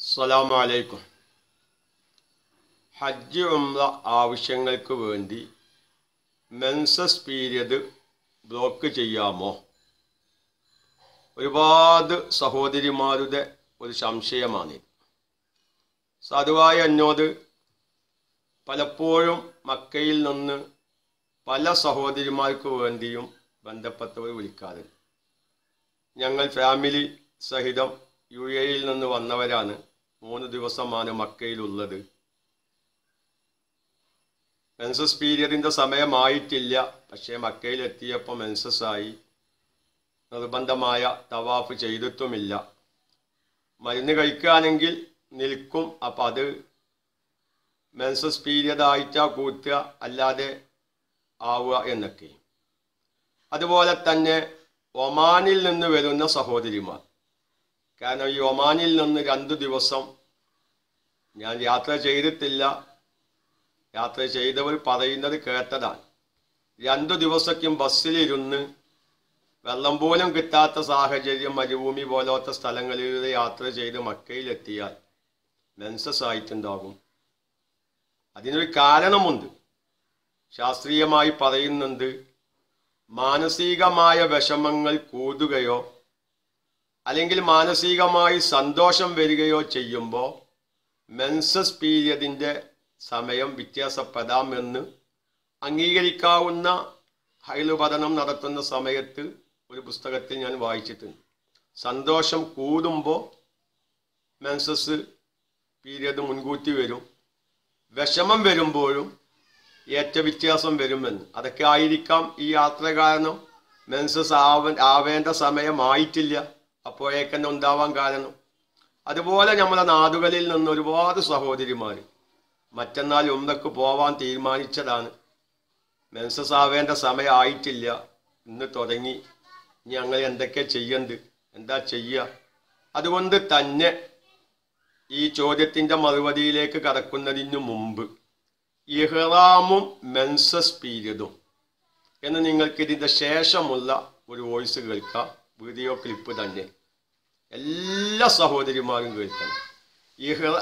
അസ്സലാമു അലൈക്കും ഹജ്ജ് ഉംറ ആവശ്യങ്ങൾക്ക് വേണ്ടി മെൻസസ് പീരിയഡ് ബ്ലോക്ക് ചെയ്യാമോ ഒരുപാട് സഹോദരിമാരുടെ ഒരു സംശയമാണ് സാധുവായ എന്നോട് പലപ്പോഴും മക്കയിൽ നിന്ന് പല സഹോദരിമാർക്ക് വേണ്ടിയും ബന്ധപ്പെട്ടവർ വിളിക്കാറുണ്ട് ഞങ്ങൾ ഫാമിലി സഹിതം യു എയിൽ നിന്ന് വന്നവരാണ് മൂന്ന് ദിവസമാണ് മക്കയിലുള്ളത് മെൻസസ് പീരിയഡിന്റെ സമയമായിട്ടില്ല പക്ഷേ മക്കയിൽ എത്തിയപ്പോൾ മെൻസസ് ആയി നിർബന്ധമായ തവാഫ് ചെയ്തിട്ടുമില്ല മരുന്ന് കഴിക്കുകയാണെങ്കിൽ നിൽക്കും അപ്പം അത് മെൻസസ് പീരിയഡ് ആയിട്ടാ കൂട്ടുക അല്ലാതെ ആവുക എന്നൊക്കെ അതുപോലെ തന്നെ ഒമാനിൽ നിന്ന് വരുന്ന സഹോദരിമാർ കാരണം ഈ ഒമാനിൽ നിന്ന് രണ്ടു ദിവസം ഞാൻ യാത്ര ചെയ്തിട്ടില്ല യാത്ര ചെയ്തവർ പറയുന്നത് കേട്ടതാണ് രണ്ടു ദിവസക്കും ബസ്സിലിരുന്ന് വെള്ളം പോലും കിട്ടാത്ത സാഹചര്യം മരുഭൂമി പോലത്തെ സ്ഥലങ്ങളിലൂടെ യാത്ര ചെയ്ത് മക്കയിലെത്തിയാൽ മെൻസസ് ആയിട്ടുണ്ടാകും അതിനൊരു കാരണമുണ്ട് ശാസ്ത്രീയമായി പറയുന്നുണ്ട് മാനസികമായ വിഷമങ്ങൾ കൂടുകയോ അല്ലെങ്കിൽ മാനസികമായി സന്തോഷം വരികയോ ചെയ്യുമ്പോൾ മെൻസസ് പീരിയഡിൻ്റെ സമയം വ്യത്യാസപ്പെടാമെന്ന് അംഗീകരിക്കാവുന്ന ഹൈലു പഠനം നടത്തുന്ന സമയത്ത് ഒരു പുസ്തകത്തിൽ ഞാൻ വായിച്ചിട്ടുണ്ട് സന്തോഷം കൂടുമ്പോൾ മെൻസസ് പീരിയഡ് മുൻകൂട്ടി വരും വിഷമം വരുമ്പോഴും ഏറ്റ വ്യത്യാസം വരുമെന്ന് അതൊക്കെ ആയിരിക്കാം ഈ യാത്ര കാരണം മെൻസസ് ആവ ആവേണ്ട സമയമായിട്ടില്ല അപ്പോഴേക്കന്നെ ഉണ്ടാവാൻ കാരണം അതുപോലെ നമ്മളെ നാടുകളിൽ നിന്ന് ഒരുപാട് സഹോദരിമാർ മറ്റന്നാൾ ഉമ്മക്ക് പോവാൻ തീരുമാനിച്ചതാണ് മെൻസസ് ആവേണ്ട സമയമായിട്ടില്ല ഇന്ന് തുടങ്ങി ഇനി ഞങ്ങൾ എന്തൊക്കെ ചെയ്യണ്ട് എന്താ ചെയ്യുക അതുകൊണ്ട് തന്നെ ഈ ചോദ്യത്തിൻ്റെ മറുപടിയിലേക്ക് കടക്കുന്നതിന് മുമ്പ് ഇഹ്റാമും മെൻസസ് പീരിയഡും എന്ന് നിങ്ങൾക്ക് ഇതിൻ്റെ ശേഷമുള്ള ഒരു വോയിസ് കേൾക്കാം വീഡിയോ ക്ലിപ്പ് തന്നെ എല്ലാ സഹോദരിമാരും കേൾക്കണം ഇഹ്റ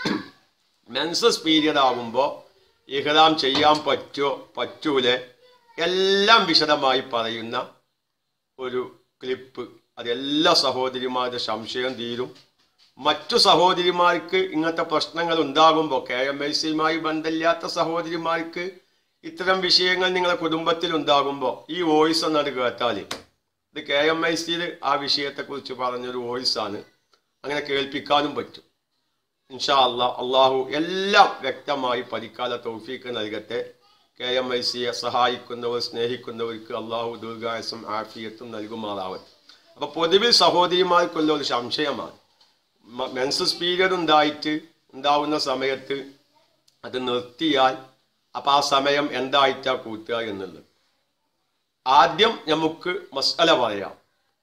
മെൻസസ് പീരിയഡ് ആകുമ്പോൾ ഇഹ്റാം ചെയ്യാൻ പറ്റോ പറ്റൂലെ എല്ലാം വിശദമായി പറയുന്ന ഒരു ക്ലിപ്പ് അത് എല്ലാ സഹോദരിമാരുടെ സംശയം തീരും മറ്റു സഹോദരിമാർക്ക് ഇങ്ങനത്തെ പ്രശ്നങ്ങൾ ഉണ്ടാകുമ്പോൾ കെ എം ഐ സിയുമായി ബന്ധമില്ലാത്ത സഹോദരിമാർക്ക് ഇത്തരം വിഷയങ്ങൾ നിങ്ങളുടെ കുടുംബത്തിൽ ഉണ്ടാകുമ്പോൾ ഈ വോയിസ് ഒന്നത് കേട്ടാൽ ഇത് കെ എം ഐ സിയിൽ ആ വിഷയത്തെക്കുറിച്ച് പറഞ്ഞൊരു വോയിസാണ് അങ്ങനെ കേൾപ്പിക്കാനും പറ്റും ഇൻഷാ അല്ലാ അള്ളാഹു എല്ലാം വ്യക്തമായി പഠിക്കാതെ തൗഫീക്ക് നൽകട്ടെ കെ എം ഐ സിയെ സഹായിക്കുന്നവർ സ്നേഹിക്കുന്നവർക്ക് അള്ളാഹു ദീർഘായസം ആഫിയത്തും നൽകുമാറാവട്ടെ അപ്പൊ പൊതുവിൽ സഹോദരിമാർക്കുള്ള ഒരു സംശയമാണ് മെൻസസ് പീരിയഡ് ഉണ്ടായിട്ട് ഉണ്ടാവുന്ന സമയത്ത് അത് നിർത്തിയാൽ അപ്പൊ ആ സമയം എന്തായിട്ടാ കൂട്ടുക എന്നുള്ളത് ആദ്യം നമുക്ക് മസാല പറയാം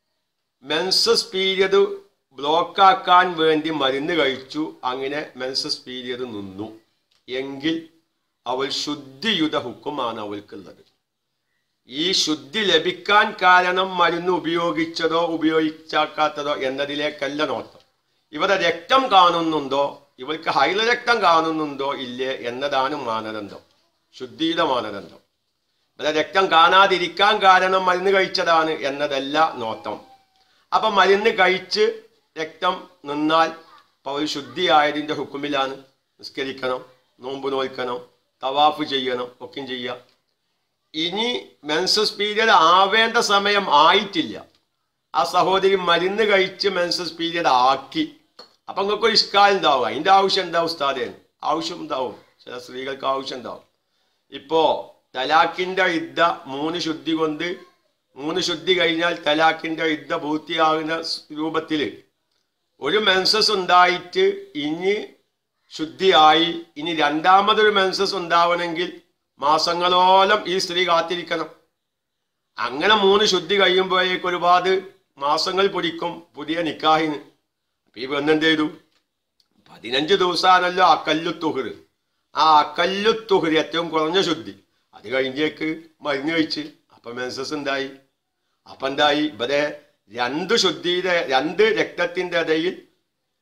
മെൻസസ് പീരിയഡ് ബ്ലോക്കാക്കാൻ വേണ്ടി മരുന്ന് കഴിച്ചു അങ്ങനെ മെൻസസ് പീരിയഡ് നിന്നു എങ്കിൽ അവൾ ശുദ്ധിയുത ഹുക്കുമാണ് അവൾക്കുള്ളത് ഈ ശുദ്ധി ലഭിക്കാൻ കാരണം മരുന്ന് ഉപയോഗിച്ചതോ ഉപയോഗിച്ചാക്കാത്തതോ എന്നതിലേക്കല്ല നോട്ടം ഇവരുടെ രക്തം കാണുന്നുണ്ടോ ഇവൾക്ക് ഹൈല രക്തം കാണുന്നുണ്ടോ ഇല്ലേ എന്നതാണ് മാനദണ്ഡം ശുദ്ധിയുടെ മാനദണ്ഡം ഇവരുടെ രക്തം കാണാതിരിക്കാൻ കാരണം മരുന്ന് കഴിച്ചതാണ് എന്നതല്ല നോട്ടം അപ്പൊ മരുന്ന് കഴിച്ച് രക്തം നിന്നാൽ പൗൽ ശുദ്ധിയായതിന്റെ ഹുക്കുമിലാണ് നിസ്കരിക്കണം നോമ്പ് നോൽക്കണം തവാഫ് ചെയ്യണം ഒക്കെ ചെയ്യാം ഇനി മെൻസസ് പീരിയഡ് ആവേണ്ട സമയം ആയിട്ടില്ല ആ സഹോദരി മരുന്ന് കഴിച്ച് മെൻസസ് പീരിയഡ് ആക്കി അപ്പൊ നിങ്ങൾക്ക് ഒരു ഇഷ്കാൽ ഉണ്ടാവും അതിന്റെ ആവശ്യം ഉണ്ടാവും ഉസ്താദേന് ആവശ്യം ഉണ്ടാവും ചില സ്ത്രീകൾക്ക് ആവശ്യം ഉണ്ടാവും ഇപ്പോ തലാഖിന്റെ യുദ്ധ മൂന്ന് ശുദ്ധി കൊണ്ട് മൂന്ന് ശുദ്ധി കഴിഞ്ഞാൽ തലാഖിന്റെ യുദ്ധ പൂർത്തിയാകുന്ന രൂപത്തില് ഒരു മെൻസസ് ഉണ്ടായിട്ട് ഇനി ശുദ്ധിയായി ഇനി രണ്ടാമതൊരു മെൻസസ് ഉണ്ടാവണമെങ്കിൽ മാസങ്ങളോളം ഈ സ്ത്രീ കാത്തിരിക്കണം അങ്ങനെ മൂന്ന് ശുദ്ധി കഴിയുമ്പോഴേക്ക് ഒരുപാട് മാസങ്ങൾ പിടിക്കും പുതിയ നിക്കാഹിന് അപ്പൊ ഈ പെണ്ണെന്ത് ചെയ്തു പതിനഞ്ച് ദിവസമാണല്ലോ അക്കല്ലു തുഹർ ആ അക്കല്ലു തുഹർ ഏറ്റവും കുറഞ്ഞ ശുദ്ധി അത് കഴിഞ്ഞേക്ക് മരുന്ന് കഴിച്ച് അപ്പൊ മെൻസസ് ഉണ്ടായി അപ്പൊ എന്തായി ഇവിടെ രണ്ട് ശുദ്ധിയുടെ രണ്ട് രക്തത്തിന്റെ ഇടയിൽ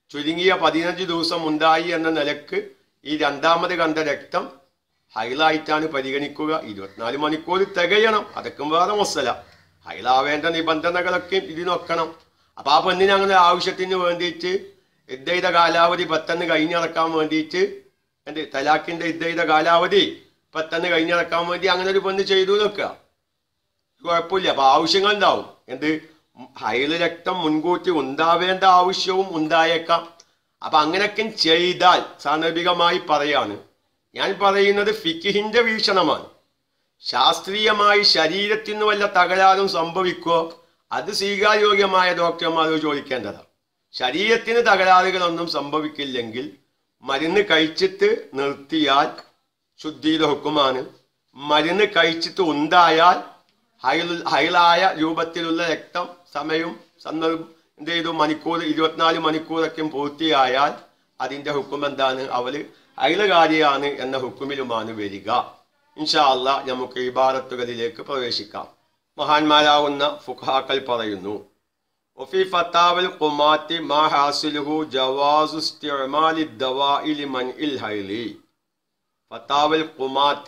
ചുരുങ്ങിയ പതിനഞ്ച് ദിവസം ഉണ്ടായി എന്ന നിലക്ക് ഈ രണ്ടാമത് കണ്ട രക്തം ഹൈലായിട്ടാണ് പരിഗണിക്കുക ഇരുപത്തിനാല് മണിക്കൂർ തികയണം അതൊക്കെ വേറെ മസല ഹൈലാവേണ്ട നിബന്ധനകളൊക്കെ ഇതിനൊക്കണം അപ്പൊ ആ പെണ്ണിന് അങ്ങനെ ആവശ്യത്തിന് വേണ്ടിയിട്ട് ഇദ്ദയുടെ കാലാവധി പെട്ടെന്ന് കഴിഞ്ഞിറക്കാൻ വേണ്ടിയിട്ട് എന്ത് തലാഖിന്റെ ഇദ്ദയുടെ കാലാവധി പെട്ടെന്ന് കഴിഞ്ഞിറക്കാൻ വേണ്ടി അങ്ങനെ ഒരു പെണ്ണ് ചെയ്തു നോക്കുക കുഴപ്പമില്ല അപ്പൊ ആവശ്യങ്ങൾ ഉണ്ടാവും എന്ത് ഹൈല് രക്തം മുൻകൂട്ടി ഉണ്ടാവേണ്ട ആവശ്യവും ഉണ്ടായേക്കാം അപ്പൊ അങ്ങനെയൊക്കെ ചെയ്താൽ സാന്ദർഭികമായി പറയാണ് ഞാൻ പറയുന്നത് ഫിക്കിഹിന്റെ വീക്ഷണമാണ് ശാസ്ത്രീയമായി ശരീരത്തിന് വല്ല തകരാറും സംഭവിക്കോ അത് സ്വീകാര്യോഗ്യമായ ഡോക്ടർമാരോട് ചോദിക്കേണ്ടതാണ് ശരീരത്തിന് തകരാറുകളൊന്നും സംഭവിക്കില്ലെങ്കിൽ മരുന്ന് കഴിച്ചിട്ട് നിർത്തിയാൽ ശുദ്ധിയുടെ ഹുക്കുമാണ് മരുന്ന് കഴിച്ചിട്ട് ഉണ്ടായാൽ ഹൈൽ ഹൈലായ രൂപത്തിലുള്ള രക്തം സമയവും സന്ദർഭം എന്ത് ചെയ്തു മണിക്കൂർ ഇരുപത്തിനാല് മണിക്കൂറൊക്കെ പൂർത്തിയായാൽ അതിന്റെ ഹുക്കും എന്താണ് അവര് ഹൈലകാരിയാണ് എന്ന ഹുക്കുമിലുമാണ് വരിക ഇൻഷാ അല്ല നമുക്ക് ഇബാറത്തുകളിലേക്ക് പ്രവേശിക്കാം മഹാന്മാരാവുന്ന ഫുഖാക്കൾ പറയുന്നു وفي فتاوى القمات ما حاصله جواز استعمال الدواء لمنع الحيل فتاوى القمات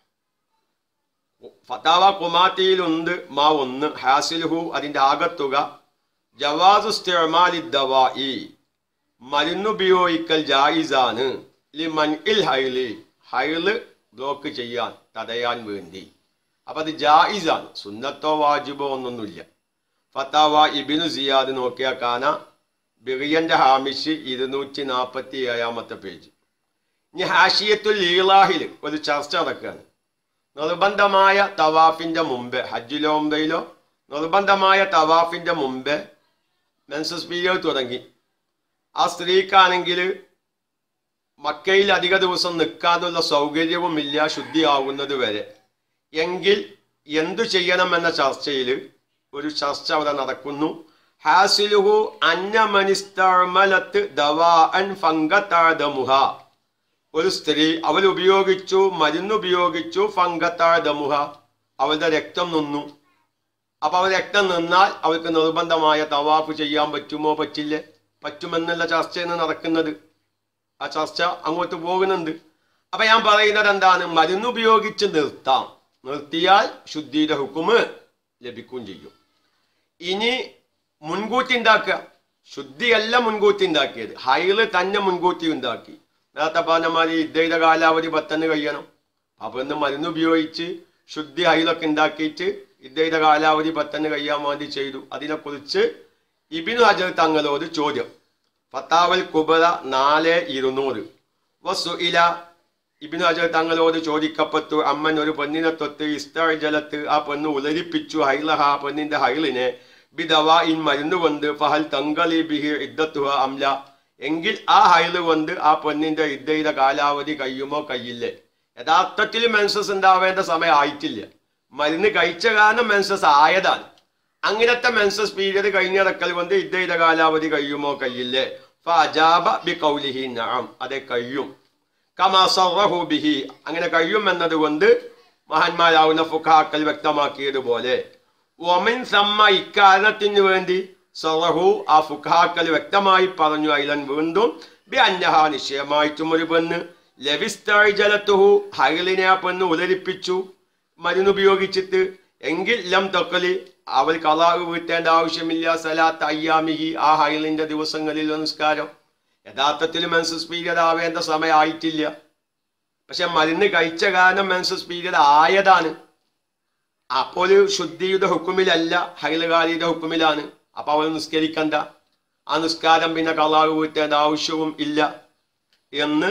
ഫതാവ കുമാത്തിയിലുണ്ട് മാ ഒന്ന് ഹാസിൽഹു അതിന്റെ ആകത്തുക ജവാസു ഇസ്തിഅമാലി ദവാഇ മരുന്നുപയോഗിക്കൽ ജായിസാണ് ലിമൻ ഇൽ ഹൈലി ഹൈല് ബ്ലോക്ക് ചെയ്യാൻ തടയാൻ വേണ്ടി അപ്പൊ അത് ജായിസാണ് സുന്നത്തോ വാജിബോ ഒന്നൊന്നുമില്ല ഫത്താവ ഇബിനു സിയാദ് നോക്കിയാൽ കാണാ ബിറിയന്റെ ഹാമിഷ് ഇരുന്നൂറ്റി നാൽപ്പത്തി ഏഴാമത്തെ പേജ് ഇനി ഹാഷിയത്തുൽ ലീലാഹിൽ ഒരു ചർച്ച നടക്കുകയാണ് നിർബന്ധമായ തവാഫിന്റെ മുമ്പ് ഹജ്ജിലോ ഉംറയിലോ നിർബന്ധമായ തവാഫിന്റെ മുമ്പ് മെൻസസ് പീരിയഡ് തുടങ്ങി ആ സ്ത്രീക്കാണെങ്കിൽ മക്കയിൽ അധിക ദിവസം നിൽക്കാനുള്ള സൗകര്യവുമില്ല ശുദ്ധിയാവുന്നത് വരെ എങ്കിൽ എന്തു ചെയ്യണമെന്ന ചർച്ചയിൽ ഒരു ചർച്ച അവിടെ നടക്കുന്നു ഹാസിലുഹു അന്നമനിസ്തമലത്ത് ദവാഅൻ ഫംഗതാദമുഹ ഒരു സ്ത്രീ അവൾ ഉപയോഗിച്ചു മരുന്ന് ഉപയോഗിച്ചു ഫംഗത്താഴമുഹ അവളുടെ രക്തം നിന്നു അപ്പൊ അവൾ രക്തം നിന്നാൽ അവൾക്ക് നിർബന്ധമായ തവാഫ് ചെയ്യാൻ പറ്റുമോ പറ്റില്ലേ പറ്റുമെന്നുള്ള ചർച്ചയാണ് നടക്കുന്നത് ആ ചർച്ച അങ്ങോട്ട് പോകുന്നുണ്ട് അപ്പൊ ഞാൻ പറയുന്നത് എന്താണ് മരുന്ന് ഉപയോഗിച്ച് നിർത്താം നിർത്തിയാൽ ശുദ്ധിയുടെ ഹുക്കുമ് ലഭിക്കുകയും ചെയ്യും ഇനി മുൻകൂട്ടി ഉണ്ടാക്കുക ശുദ്ധിയല്ല മുൻകൂട്ടി ഉണ്ടാക്കിയത് ഹൈല് തന്നെ മുൻകൂട്ടി ഉണ്ടാക്കി നേരത്തെ പറഞ്ഞ മാതിരി ഇദ്ദയുടെ കാലാവധി പത്തന്ന് കഴിയണം അപ്പൊ ഇന്ന് മരുന്ന് ഉപയോഗിച്ച് ശുദ്ധി ഹൈലൊക്കെ ഉണ്ടാക്കിയിട്ട് ഇദ്ദയുടെ കാലാവധി പത്തന്ന് കഴിയാൻ വേണ്ടി ചെയ്തു അതിനെക്കുറിച്ച് ഇബിനു ഹജർ തങ്ങളോട് ചോദ്യം ഫത്താവൽ കുബറ നാല് ഇരുന്നൂറ് വസുഇല ഇബിനു ഹജർ തങ്ങളോട് ചോദിക്കപ്പെട്ടു അമ്മൻ ഒരു പെണ്ണിനെ തൊട്ട് ഇസ്തർ ജലത്ത് ആ പെണ്ണ് ഉലരിപ്പിച്ചു ഹൈലഹ ആ പെണ്ണിന്റെ ഹൈലിനെ ബിദവാ ഇൻ മരുന്ന് കൊണ്ട് ഫഹൽ തങ്കളി ബിഹി ഇദ്ദത്തുഹ അംല എങ്കിൽ ആ ഹൈല് കൊണ്ട് ആ പെണ്ണിന്റെ ഇദ്ദയുടെ കാലാവധി കഴിയുമോ കഴിയില്ലേ യഥാർത്ഥത്തിൽ മെൻസസ് ഉണ്ടാവേണ്ട സമയം ആയിട്ടില്ല മരുന്ന് കഴിച്ച കാരണം മെൻസസ് ആയതാണ് അങ്ങനത്തെ മെൻസസ് പീരിയഡ് കഴിഞ്ഞിറക്കൽ കൊണ്ട് ഇദ്ദയുടെ കാലാവധി കഴിയുമോ കഴിയില്ലേ ഫഅജാബ ബി കൗലിഹി നഅം അതെ കഴിയും കമാ സറഹു ബിഹി അങ്ങനെ കഴിയും എന്നതുകൊണ്ട് മഹാന്മാരാവുന്ന ഫുഖാക്കൾ വ്യക്തമാക്കിയതുപോലെ ഒമിൻ സമ്മ ഇക്കാരണത്തിന് വേണ്ടി സറഹു ആ ഫുഖാക്കൾ വ്യക്തമായി പറഞ്ഞു അയിലൻ വീണ്ടും ബി അന്നഹ നിശ്ചയമായിട്ടും ഒരു പെണ്ണ് ലവിസ്തായി ജലത്തുഹു ഹൈലിനെ ആ പെണ്ണ് ഉലരിപ്പിച്ചു മരുന്നുപയോഗിച്ചിട്ട് എങ്കിൽ ലം തൊക്കലി അവൾ കലാവ് വീട്ടേണ്ട ആവശ്യമില്ല സലാത്ത് അയ്യാമിഹി ആ ഹൈലിന്റെ ദിവസങ്ങളിൽ നിസ്കാരം യഥാർത്ഥത്തിൽ മെൻസസ് പീരിയഡ് ആവേണ്ട സമയം ആയിട്ടില്ല പക്ഷെ മരുന്ന് കഴിച്ച കാരണം മെൻസസ് പീരിയഡ് ആയതാണ് അപ്പോൾ ശുദ്ധിയുടെ ഹുക്കുമിലല്ല ഹൈലകാരിയുടെ ഹുക്കുമിലാണ് അപ്പൊ അവൾ നിസ്കരിക്കണ്ട ആ നിസ്കാരം പിന്നെ കലാവ് വീട്ടേണ്ട ആവശ്യവും ഇല്ല എന്ന്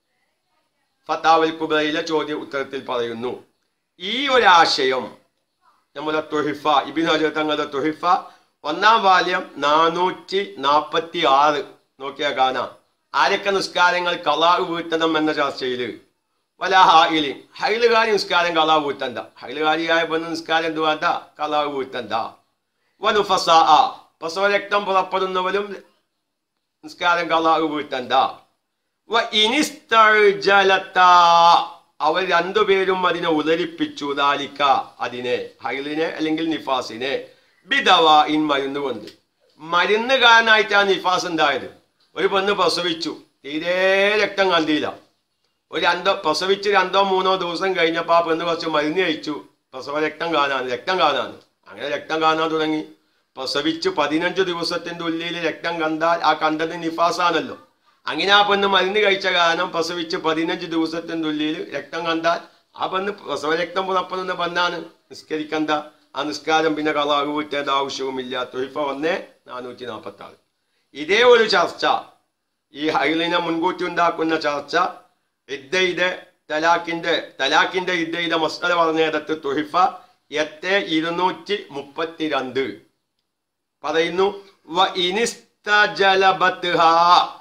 ഫത്താവൽ കുബറയിലെ ചോദ്യ ഉത്തരത്തിൽ പറയുന്നു ഈ ഒരാശയം നമ്മുടെ തൊഹിഫ ഇബിൻ ഹജർ തങ്ങളുടെ തൊഹിഫ ഒന്നാം വാല്യം നാനൂറ്റി നാപ്പത്തി ആറ് നോക്കിയാൽ കാണാം ആരൊക്കെ നിസ്കാരങ്ങൾ കലാവ് വീട്ടണം എന്ന ചർച്ചയില് വല ഹായിലി ഹൈലുകാരി നിസ്കാരം കലാവ് വീട്ടണ്ട ഹൈലുകാരിയായ പെണ്ണ് നിസ്കാരം എന്ത് വേണ്ട കലാവ് വീട്ടണ്ട വനുഫസ പ്രസവരക്തം പുറപ്പെടുന്നവരും നിസ്കാരം കലാവ് വീട്ടണ്ട വ ഇനിസ്തജലത്ത അവർ രണ്ടുപേരും അതിനെ ഉദരിപ്പിച്ചു ദാലിക്ക അതിനെ ഹൈലിനെ അല്ലെങ്കിൽ നിഫാസിനെ ബിദവ ഇൻ മരുന്ന് കൊണ്ട് മരുന്ന് കാരനായിട്ടാണ് നിഫാസ് ഉണ്ടായത് ഒരു പെണ്ണ് പ്രസവിച്ചു തീരെ രക്തം കണ്ടില്ല ഒരു രണ്ടോ പ്രസവിച്ച് രണ്ടോ മൂന്നോ ദിവസം കഴിഞ്ഞപ്പോൾ ആ പെണ്ണ് കുറച്ച് മരുന്ന് കഴിച്ചു പ്രസവ രക്തം കാണാൻ രക്തം കാണാൻ അങ്ങനെ രക്തം കാണാൻ തുടങ്ങി പ്രസവിച്ച് പതിനഞ്ച് ദിവസത്തിന്റെ ഉള്ളിൽ രക്തം കണ്ടാൽ ആ കണ്ടത് നിഫാസാണല്ലോ അങ്ങനെ ആ പെണ്ണ് മരുന്ന് കഴിച്ച കാരണം പ്രസവിച്ച് പതിനഞ്ച് ദിവസത്തിന്റെ ഉള്ളിൽ രക്തം കണ്ടാൽ ആ പെണ്ണ് പ്രസവ രക്തം പുറപ്പെടുന്ന പെണ്ണാണ് നിസ്കരിക്കണ്ട ആ നിസ്കാരം പിന്നെ കളാകു വിട്ടേണ്ട ആവശ്യവുമില്ല തൊഴിഫ വന്നേ നാനൂറ്റി നാൽപ്പത്തി ആറ് ഇതേ ഒരു ചർച്ച ഈ ഹൈലിനെ മുൻകൂട്ടി ഉണ്ടാക്കുന്ന ചർച്ച ഇദ്ദയുടെ തലാഖിന്റെ തലാഖിന്റെ ഇദ്ദയുടെ മസ്തല പറഞ്ഞിടത്ത് തൊഹിഫ എട്ട് ഇരുന്നൂറ്റി മുപ്പത്തിരണ്ട് പറയുന്നു വ ഇനിസ്തജലബത്ത്ഹാ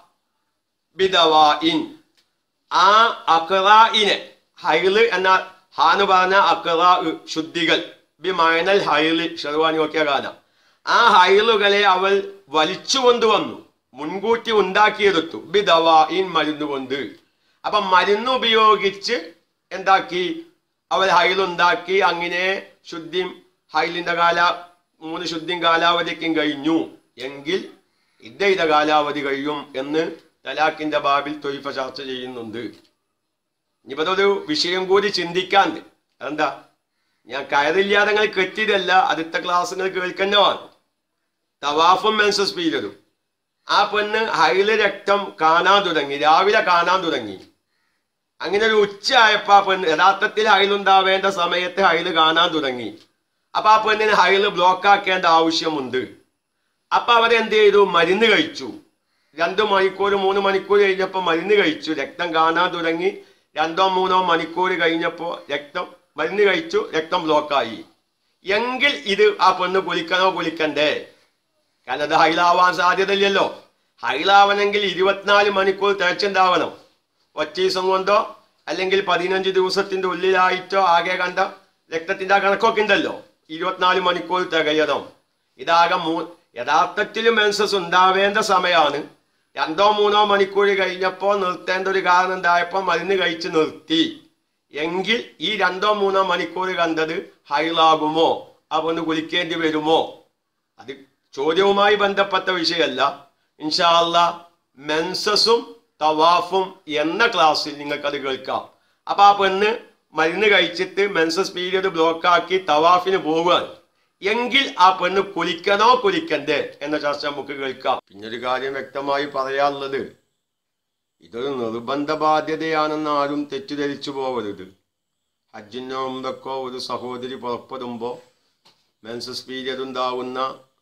ബിദവാഇൻ ആ അക്റായിനെ ഹൈല് എന്ന ഹാന്ന് പറഞ്ഞ അക്റാ ശുദ്ധികൾ ബി മൈനൽ ഹൈല് ഷെർവാനി നോക്കിയ കാലം ആ ഹൈലുകളെ അവൾ വലിച്ചു കൊണ്ടുവന്നു മുൻകൂട്ടി ഉണ്ടാക്കിയെടുത്തു ബി ദവായിൻ മരുന്ന് കൊണ്ട് അപ്പൊ മരുന്ന് ഉപയോഗിച്ച് എന്താക്കി അവൾ ഹൈലുണ്ടാക്കി അങ്ങനെ ശുദ്ധിയും ഹൈലിന്റെ കാല മൂന്ന് ശുദ്ധിയും കാലാവധിക്കും കഴിഞ്ഞു എങ്കിൽ ഇദ്ദയുടെ കാലാവധി കഴിയും എന്ന് തലാഖിന്റെ ബാബിൽ തൊയ്ഫ ചർച്ച ചെയ്യുന്നുണ്ട് ഇനിയിപ്പോ ഒരു വിഷയം കൂടി ചിന്തിക്കാണ്ട് അതെന്താ ഞാൻ കയറില്ലാതെ നിങ്ങൾ കെട്ടിയതല്ല അടുത്ത ക്ലാസ്സുകൾ കേൾക്കുന്നതാണ് തവാഫും മെൻസസ് പീരിയഡും ആ പെണ്ണ് ഹൈല് രക്തം കാണാൻ തുടങ്ങി രാവിലെ കാണാൻ തുടങ്ങി അങ്ങനെ ഒരു ഉച്ച ആയപ്പോ ആ പെണ്ണ് യഥാർത്ഥത്തിൽ ഹൈലുണ്ടാവേണ്ട സമയത്ത് ഹൈല് കാണാൻ തുടങ്ങി അപ്പൊ ആ പെണ്ണിന് ഹൈല് ബ്ലോക്ക് ആക്കേണ്ട ആവശ്യമുണ്ട് അപ്പൊ അവരെന്ത് ചെയ്തു മരുന്ന് കഴിച്ചു രണ്ടു മണിക്കൂർ മൂന്ന് മണിക്കൂർ കഴിഞ്ഞപ്പോൾ മരുന്ന് കഴിച്ചു രക്തം കാണാൻ തുടങ്ങി രണ്ടോ മൂന്നോ മണിക്കൂർ കഴിഞ്ഞപ്പോൾ രക്തം മരുന്ന് കഴിച്ചു രക്തം ബ്ലോക്കായി എങ്കിൽ ഇത് ആ പെണ്ണ് കുളിക്കണോ കുളിക്കണ്ടേ കാരണം അത് ഹൈലാവാൻ സാധ്യതയില്ലല്ലോ ഹൈലാവണമെങ്കിൽ ഇരുപത്തിനാല് മണിക്കൂർ തികച്ചുണ്ടാവണം ഒറ്റ ദിവസം കൊണ്ടോ അല്ലെങ്കിൽ പതിനഞ്ച് ദിവസത്തിന്റെ ഉള്ളിലായിട്ടോ ആകെ കണ്ട രക്തത്തിന്റെ ആ കണക്കൊക്കെ ഉണ്ടല്ലോ ഇരുപത്തിനാല് മണിക്കൂർ തികയണം ഇതാകെ മൂ യഥാർത്ഥത്തിൽ മെൻസസ് ഉണ്ടാവേണ്ട സമയമാണ് രണ്ടോ മൂന്നോ മണിക്കൂർ കഴിഞ്ഞപ്പോൾ നിർത്തേണ്ട ഒരു കാരണം ഉണ്ടായപ്പോൾ മരുന്ന് കഴിച്ച് നിർത്തി എങ്കിൽ ഈ രണ്ടോ മൂന്നോ മണിക്കൂർ കണ്ടത് ഹൈലാകുമോ അവന് കുലിക്കേണ്ടി വരുമോ അത് ചോദ്യവുമായി ബന്ധപ്പെട്ട വിഷയമല്ല ഇൻഷാല്ല മെൻസസും തവാഫും എന്ന ക്ലാസ്സിൽ നിങ്ങൾക്കത് കേൾക്കാം അപ്പൊ ആ പെണ്ണ് മരുന്ന് കഴിച്ചിട്ട് മെൻസസ് പീരിയഡ് ബ്ലോക്കാക്കി തവാഫിന് പോവുകയാണ് എങ്കിൽ ആ പെണ്ണ് കുലിക്കണോ കുലിക്കണ്ടേ എന്ന ചർച്ച നമുക്ക് കേൾക്കാം പിന്നൊരു കാര്യം വ്യക്തമായി പറയാനുള്ളത് ഇതൊരു നിർബന്ധ ബാധ്യതയാണെന്ന് ആരും തെറ്റിദ്ധരിച്ചു പോകരുത് ഹജ്ജിനോ ഉംറക്കോ ഒരു സഹോദരി പുറപ്പെടുമ്പോൾ മെൻസസ് പീരിയഡ് ഉണ്ടാവുന്ന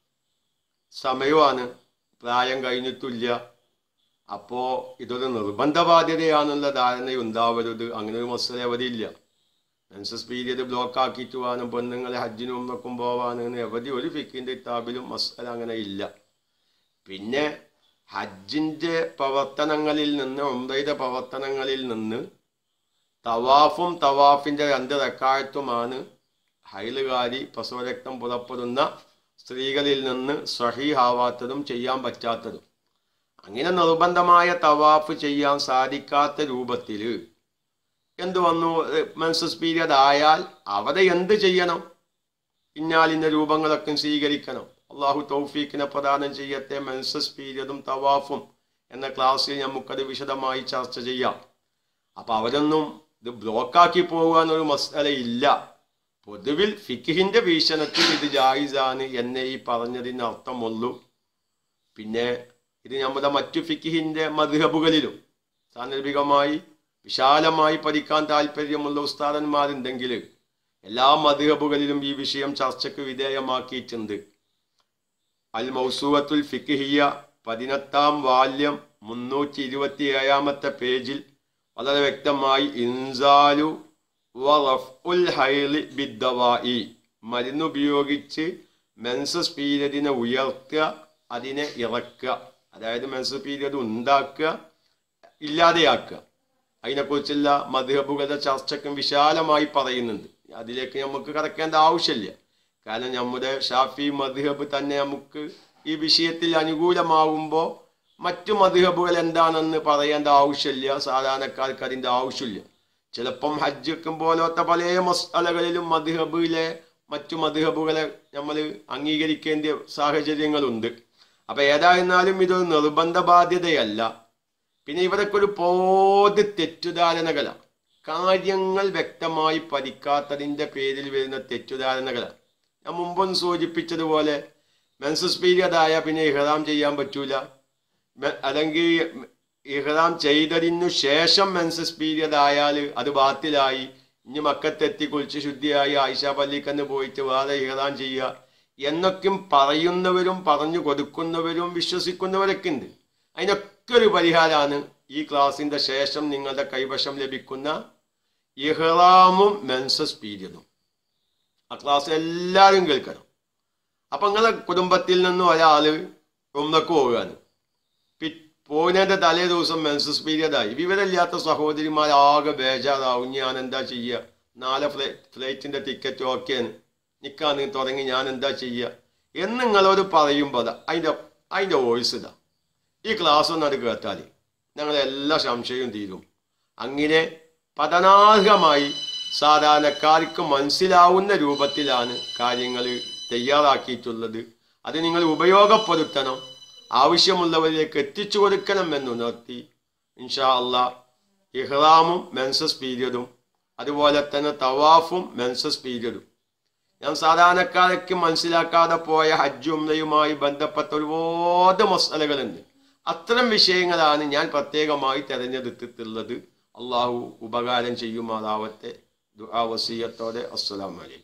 സമയമാണ് പ്രായം കഴിഞ്ഞിട്ടില്ല അപ്പോ ഇതൊരു നിർബന്ധ ബാധ്യതയാണെന്നുള്ള ധാരണയുണ്ടാവരുത് അങ്ങനെ ഒരു മസല എവിടെയില്ല മെൻസസ് പീരിയഡ് ബ്ലോക്ക് ആക്കിയിട്ട് വേണം പെണ്ണുങ്ങളെ ഹജ്ജിനും ഉമ്മക്കും പോവാനെന്ന് എവിടെ ഒരു ഫിക്കിന്റെ കിതാബിലും മസല അങ്ങനെ ഇല്ല പിന്നെ ഹജ്ജിന്റെ പ്രവർത്തനങ്ങളിൽ നിന്ന് ഉംറയുടെ പ്രവർത്തനങ്ങളിൽ നിന്ന് തവാഫും തവാഫിന്റെ രണ്ട് റക്കായത്തുമാണ് ഹൈലുകാരി പ്രസവരക്തം പുറപ്പെടുന്ന സ്ത്രീകളിൽ നിന്ന് സഹീഹാവാത്തതും ചെയ്യാൻ പറ്റാത്തതും അങ്ങനെ നിർബന്ധമായ തവാഫ് ചെയ്യാൻ സാധിക്കാത്ത രൂപത്തിൽ എന്ത് വന്നു മെൻസസ് പീരിയഡ് ആയാൽ അവിടെ എന്ത് ചെയ്യണം ഇന്നാലിന്ന രൂപങ്ങളൊക്കെ സ്വീകരിക്കണം അള്ളാഹു തൗഫീഖിനെ പ്രദാനം ചെയ്യത്തെ മെൻസസ് പീരിയഡും തവാഫും എന്ന ക്ലാസ്സിൽ നമുക്കത് വിശദമായി ചർച്ച ചെയ്യാം അപ്പൊ അവരൊന്നും ഇത് ബ്ലോക്കാക്കി പോകാനൊരു മസല ഇല്ല പൊതുവിൽ ഫിഖിന്റെ വീക്ഷണത്തിൽ ഇത് ജായിസാണ് എന്നെ ഈ പറഞ്ഞതിന് അർത്ഥമുള്ളൂ പിന്നെ ഇത് നമ്മുടെ മറ്റു ഫിഖിന്റെ മധുഹബുകളിലും സാന്ദർഭികമായി വിശാലമായി പഠിക്കാൻ താല്പര്യമുള്ള ഉസ്താദന്മാരുണ്ടെങ്കിൽ എല്ലാ മധുഹബുകളിലും ഈ വിഷയം ചർച്ചയ്ക്ക് വിധേയമാക്കിയിട്ടുണ്ട് അൽ മൗസൂവത്തുൽ ഫിഖിയ പതിനെട്ടാം വാല്യം മുന്നൂറ്റി ഇരുപത്തി ഏഴാമത്തെ പേജിൽ വളരെ വ്യക്തമായി ഇൻസാലു വറഫ്ഉൽ ഹൈലി ബിദ്ദവായി മരുന്നുപയോഗിച്ച് മെൻസസ് പീരിയഡിനെ ഉയർത്തുക അതിനെ ഇറക്കുക അതായത് മെൻസസ് പീരിയഡ് ഉണ്ടാക്കുക ഇല്ലാതെയാക്കുക അതിനെക്കുറിച്ചുള്ള മധുഹബുകളുടെ ചർച്ചയ്ക്കും വിശാലമായി പറയുന്നുണ്ട് അതിലേക്ക് നമുക്ക് കടക്കേണ്ട ആവശ്യമില്ല കാരണം നമ്മുടെ ഷാഫി മധുഹബ് തന്നെ നമുക്ക് ഈ വിഷയത്തിൽ അനുകൂലമാവുമ്പോൾ മറ്റു മധുഹബുകൾ എന്താണെന്ന് പറയേണ്ട ആവശ്യമില്ല സാധാരണക്കാർക്ക് അതിൻ്റെ ആവശ്യമില്ല ചിലപ്പം ഹജ്ജുക്കും പോലത്തെ പല മസാലകളിലും മധുഹബിലെ മറ്റു മധുഹബുകളെ നമ്മൾ അംഗീകരിക്കേണ്ട സാഹചര്യങ്ങളുണ്ട് അപ്പൊ ഏതായിരുന്നാലും ഇതൊരു നിർബന്ധ ബാധ്യതയല്ല പിന്നെ ഇവരൊക്കെ ഒരു പോത് തെറ്റുധാരണകളാണ് കാര്യങ്ങൾ വ്യക്തമായി പഠിക്കാത്തതിൻ്റെ പേരിൽ വരുന്ന തെറ്റുധാരണകളാണ് ഞാൻ മുമ്പൊന്ന് സൂചിപ്പിച്ചതുപോലെ മെൻസസ് പീരിയഡ് ആയാൽ പിന്നെ ഇഹ്റാം ചെയ്യാൻ പറ്റൂല മെ- അല്ലെങ്കിൽ ഇഹ്റാം ചെയ്തതിനു ശേഷം മെൻസസ് പീരിയഡ് ആയാൽ അത് ബാത്തിലായി ഇനി മക്കത്തെത്തി കുളിച്ച് ശുദ്ധിയായി ആയിഷ പള്ളിക്കന്ന് പോയിട്ട് വേറെ ഇഹ്റാം ചെയ്യുക എന്നൊക്കെയും പറയുന്നവരും പറഞ്ഞു കൊടുക്കുന്നവരും വിശ്വസിക്കുന്നവരൊക്കെ ഉണ്ട് അതിനൊക്കെ ഒരു പരിഹാരമാണ് ഈ ക്ലാസിന്റെ ശേഷം നിങ്ങളുടെ കൈവശം ലഭിക്കുന്ന ഇഹ്റാമും മെൻസസ് പീരിയഡും ആ ക്ലാസ് എല്ലാവരും കേൾക്കണം അപ്പൊ നിങ്ങളെ കുടുംബത്തിൽ നിന്നും ഒരാള് ഉമ്മക്ക് പോവുകയാണ് പി- പോകുന്നതിന്റെ തലേ ദിവസം മെൻസസ് പീരിയഡ് ആയി വിവരമില്ലാത്ത സഹോദരിമാർ ആകെ ബേജാറാവും ഞാൻ എന്താ ചെയ്യുക നാളെ ഫ്ലൈ ഫ്ലൈറ്റിന്റെ ടിക്കറ്റ് ഓക്കെയാണ് നിൽക്കാന്ന് തുടങ്ങി ഞാൻ എന്താ ചെയ്യുക എന്ന് നിങ്ങളോട് പറയുമ്പോൾ അതിന്റെ അതിന്റെ വോയിസ് ഇതാ ഈ ക്ലാസ് ഒന്ന് അത് കേട്ടാൽ ഞങ്ങളെ എല്ലാ സംശയവും തീരും അങ്ങനെ പതനാർഹമായി സാധാരണക്കാർക്ക് മനസ്സിലാവുന്ന രൂപത്തിലാണ് കാര്യങ്ങൾ തയ്യാറാക്കിയിട്ടുള്ളത് അത് നിങ്ങൾ ഉപയോഗപ്പെടുത്തണം ആവശ്യമുള്ളവരിലേക്ക് എത്തിച്ചു കൊടുക്കണം എന്നുണർത്തി ഇൻഷാ അള്ളാ ഇഹ്റാമും മെൻസസ് പീരിയഡും അതുപോലെ തന്നെ തവാഫും മെൻസസ് പീരിയഡും ഞാൻ സാധാരണക്കാരയ്ക്ക് മനസ്സിലാക്കാതെ പോയ ഹജ്ജ് ഉംറയുമായി ബന്ധപ്പെട്ട ഒരുപാട് മസലകളുണ്ട് അത്തരം വിഷയങ്ങളാണ് ഞാൻ പ്രത്യേകമായി തെരഞ്ഞെടുത്തിട്ടുള്ളത് അള്ളാഹു ഉപകാരം ചെയ്യുമാറാവട്ടെ ദുആ വസീയത്തോടെ അസ്സലാമു അലൈക്കും